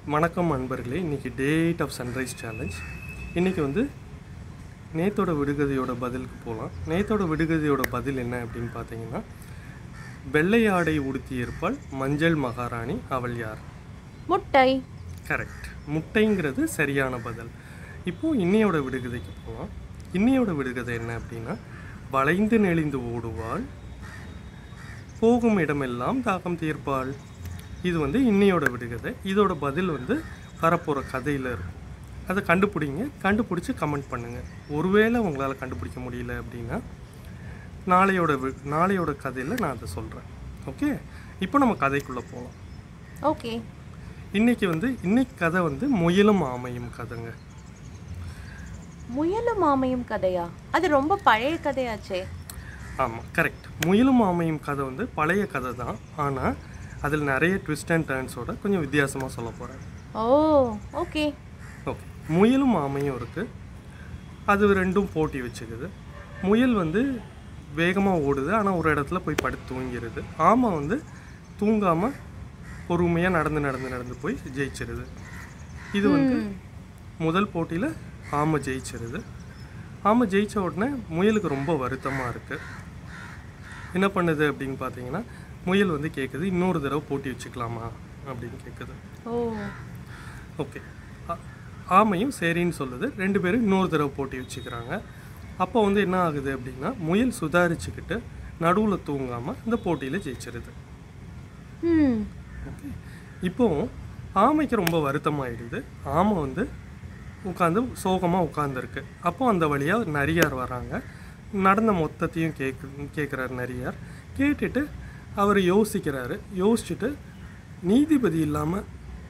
வணக்கம் நண்பர்களே இன்றைக்கி டேட் ஆஃப் சன்ரைஸ் சேலஞ்ச் இன்றைக்கி வந்து நேத்தோட விடுகதையோட பதிலுக்கு போகலாம் நேத்தோட விடுகதையோட பதில் என்ன அப்படின்னு பார்த்தீங்கன்னா வெள்ளை ஆடை உடுத்தியிருப்பாள் மஞ்சள் மகாராணி அவள் யார் முட்டை கரெக்ட் முட்டைங்கிறது சரியான பதில் இப்போது இன்னையோட விடுகதைக்கு போகலாம் இன்னையோட விடுகதை என்ன அப்படின்னா வளைந்து நெளிந்து ஓடுவாள் போகும் இடமெல்லாம் தாக்கம் தீர்ப்பாள் இது வந்து இன்னையோட விடுகதை இதோட பதில் வந்து வரப்போகிற கதையில் இருக்கும் அதை கண்டுபிடிங்க கண்டுபிடிச்சி கமெண்ட் பண்ணுங்கள் ஒருவேளை உங்களால் கண்டுபிடிக்க முடியல அப்படின்னா நாளையோட வி- நாளையோட கதையில் நான் அதை சொல்கிறேன் ஓகே இப்போ நம்ம கதைக்குள்ளே போகலாம் ஓகே இன்னைக்கு வந்து இன்னைக்கு கதை வந்து முயலும் ஆமையும் கதைங்க முயலும் ஆமையும் கதையா அது ரொம்ப பழைய கதையாச்சே ஆமாம் கரெக்ட் முயலும் ஆமையும் கதை வந்து பழைய கதை தான் ஆனால் அதில் நிறைய ட்விஸ்ட் அண்ட் டர்ன்ஸோட கொஞ்சம் வித்தியாசமாக சொல்ல போகிறேன் ஓ ஓகே ஓகே முயலும் ஆமையும் இருக்குது அது ரெண்டும் போட்டி வச்சுக்குது முயல் வந்து வேகமாக ஓடுது ஆனால் ஒரு இடத்துல போய் படுத்து தூங்கிடுது ஆமை வந்து தூங்காமல் பொறுமையாக நடந்து நடந்து நடந்து போய் ஜெயிச்சிருது இது வந்து முதல் போட்டியில் ஆமை ஜெயிச்சிருது ஆமை ஜெயிச்ச உடனே முயலுக்கு ரொம்ப வருத்தமாக இருக்குது என்ன பண்ணுது அப்படின்னு பார்த்தீங்கன்னா முயல் வந்து கேட்குது இன்னொரு தடவை போட்டி வச்சுக்கலாமா அப்படின்னு கேட்குது ஓ ஓகே ஆ- ஆமையும் சரின்னு சொல்லுது ரெண்டு பேரும் இன்னொரு தடவை போட்டி வச்சுக்கிறாங்க அப்போ வந்து என்ன ஆகுது அப்படின்னா முயல் சுதாரிச்சுக்கிட்டு நடுவில் தூங்காமல் இந்த போட்டியில் ஜெயிச்சிருது ம் ஓகே இப்போ ஆமைக்கு ரொம்ப வருத்தமாயிடுது ஆமை வந்து உட்காந்து சோகமாக உட்காந்துருக்கு அப்போ அந்த வழியாக நரியார் வராங்க நடந்த மொத்தத்தையும் கேக்கு கேட்குறாரு நரியார் கேட்டுட்டு அவர் யோசிக்கிறாரு யோசிச்சுட்டு நீதிபதி இல்லாமல்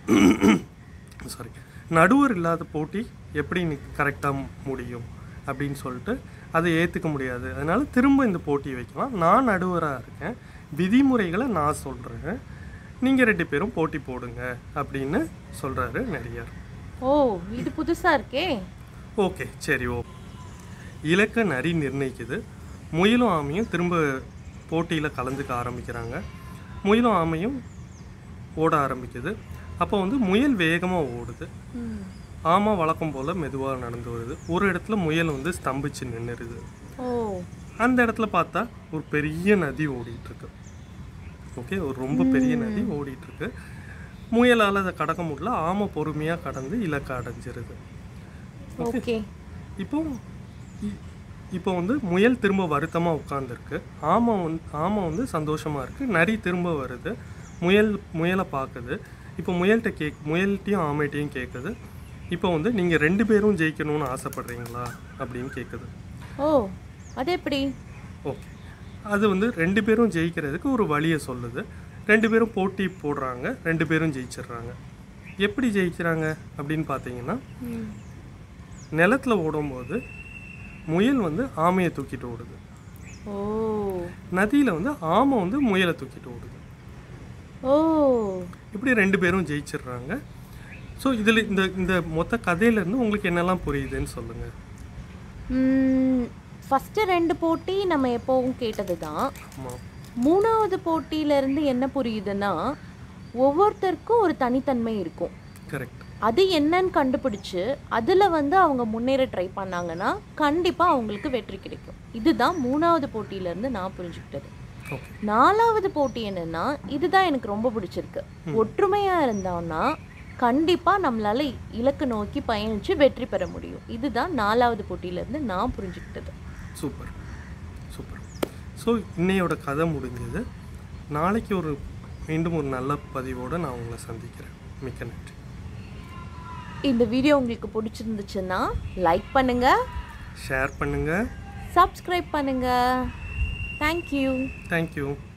சாரி நடுவர் இல்லாத போட்டி எப்படி கரெக்டாக முடியும் அப்படின்னு சொல்லிட்டு அதை ஏற்றுக்க முடியாது அதனால் திரும்ப இந்த போட்டி வைக்கலாம் நான் நடுவராக இருக்கேன் விதிமுறைகளை நான் சொல்கிறேன் நீங்கள் ரெண்டு பேரும் போட்டி போடுங்க அப்படின்னு சொல்கிறாரு நடிகர் ஓ இது புதுசா இருக்கே ஓகே சரி ஓ இலக்க நரி நிர்ணயிக்குது முயலும் ஆமையும் திரும்ப போட்டியில் கலந்துக்க ஆரம்பிக்கிறாங்க முயலும் ஆமையும் ஓட ஆரம்பிக்குது அப்போ வந்து முயல் வேகமாக ஓடுது ம் ஆமை வழக்கம் போல் மெதுவாக நடந்து வருது ஒரு இடத்துல முயல் வந்து ஸ்தம்பிச்சு நின்றுடுது ஓ அந்த இடத்துல பார்த்தா ஒரு பெரிய நதி ஓடிட்டு இருக்கு ஓகே ஒரு ரொம்ப பெரிய நதி ஓடிட்டு இருக்கு முயலால் அதை கடக்க முடியல ஆமை பொறுமையாக கடந்து இலக்கை அடைஞ்சிருது ஓகே இப்போ இ- இப்போ வந்து முயல் திரும்ப வருத்தமாக உட்காந்துருக்கு ஆமை வந்து ஆமை வந்து சந்தோஷமாக இருக்குது நரி திரும்ப வருது முயல் முயலை பார்க்குது இப்போ முயல்கிட்ட கேக் முயல்கிட்டையும் ஆமைகிட்டையும் கேட்குது இப்போ வந்து நீங்கள் ரெண்டு பேரும் ஜெயிக்கணும்னு ஆசைப்படுறீங்களா அப்படின்னு கேட்குது ஓ அது எப்படி ஓகே அது வந்து ரெண்டு பேரும் ஜெயிக்கிறதுக்கு ஒரு வழியை சொல்லுது ரெண்டு பேரும் போட்டி போடுறாங்க ரெண்டு பேரும் ஜெயிச்சிடுறாங்க எப்படி ஜெயிக்கிறாங்க அப்படின்னு பார்த்தீங்கன்னா ம் நிலத்துல ஓடும்போது முயல் வந்து ஆமையை தூக்கிட்டு ஓடுது ஓ நதியில் வந்து ஆமை வந்து முயலை தூக்கிட்டு ஓடுது ஓ இப்படி ரெண்டு பேரும் ஜெயிச்சிடுறாங்க ஸோ இதில் இந்த இந்த மொத்த கதையிலேருந்து உங்களுக்கு என்னெல்லாம் புரியுதுன்னு சொல்லுங்கள் ஃபஸ்ட்டு ரெண்டு போட்டி நம்ம எப்போவும் கேட்டது தான் ஆமாம் மூணாவது போட்டியிலேருந்து என்ன புரியுதுன்னா ஒவ்வொருத்தருக்கும் ஒரு தனித்தன்மை இருக்கும் கரெக்ட் அது என்னன்னு கண்டுபிடிச்சு அதில் வந்து அவங்க முன்னேற ட்ரை பண்ணாங்கன்னா கண்டிப்பாக அவங்களுக்கு வெற்றி கிடைக்கும் இதுதான் மூணாவது போட்டியிலேருந்து நான் புரிஞ்சுக்கிட்டது ஓகே நாலாவது போட்டி என்னன்னா இதுதான் எனக்கு ரொம்ப பிடிச்சிருக்கு ஒற்றுமையாக இருந்தோம்னா கண்டிப்பாக நம்மளால இலக்கு நோக்கி பயணித்து வெற்றி பெற முடியும் இதுதான் நாலாவது போட்டியிலேருந்து நான் புரிஞ்சுக்கிட்டது சூப்பர் சூப்பர் ஸோ இன்னையோட கதை முடிஞ்சது நாளைக்கு ஒரு மீண்டும் ஒரு நல்ல பதிவோடு நான் உங்களை சந்திக்கிறேன் மிக்க நன்றி இந்த வீடியோ உங்களுக்கு பிடிச்சிருந்துச்சுன்னா லைக் பண்ணுங்கள் ஷேர் பண்ணுங்கள் சப்ஸ்கிரைப் பண்ணுங்கள் தேங்க்யூ தேங்க்யூ